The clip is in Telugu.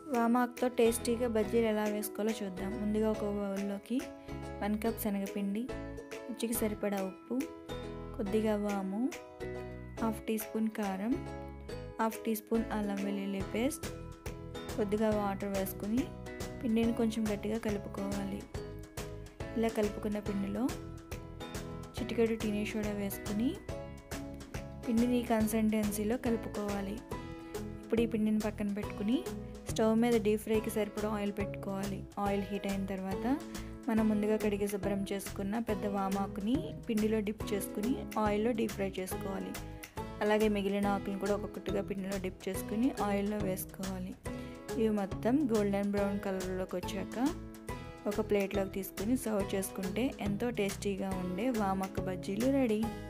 వామాకుతో టేస్టీగా బజ్జీలు ఎలా వేసుకోవాలో చూద్దాం ముందుగా ఒక బౌల్లోకి వన్ కప్ శనగపిండి రుచికి సరిపడా ఉప్పు కొద్దిగా వాము హాఫ్ టీ స్పూన్ కారం హాఫ్ టీ స్పూన్ అల్లం వెల్లుల్లి పేస్ట్ కొద్దిగా వాటర్ వేసుకుని పిండిని కొంచెం గట్టిగా కలుపుకోవాలి ఇలా కలుపుకున్న పిండిలో చిటికెడు టీనీ సోడా వేసుకుని పిండిని కన్సిస్టెన్సీలో కలుపుకోవాలి ఇప్పుడు ఈ పిండిని పక్కన పెట్టుకుని స్టవ్ మీద డీప్ ఫ్రైకి సరిపడా ఆయిల్ పెట్టుకోవాలి ఆయిల్ హీట్ అయిన తర్వాత మనం ముందుగా కడిగి శుభ్రం చేసుకున్న పెద్ద వామాకుని పిండిలో డిప్ చేసుకుని ఆయిల్లో డీప్ ఫ్రై చేసుకోవాలి అలాగే మిగిలిన ఆకులను కూడా ఒక్కొక్కటిగా పిండిలో డిప్ చేసుకుని ఆయిల్లో వేసుకోవాలి ఇవి మొత్తం గోల్డెన్ బ్రౌన్ కలర్లోకి వచ్చాక ఒక ప్లేట్లోకి తీసుకుని సర్వ్ చేసుకుంటే ఎంతో టేస్టీగా ఉండే వామక్క బజ్జీలు రెడీ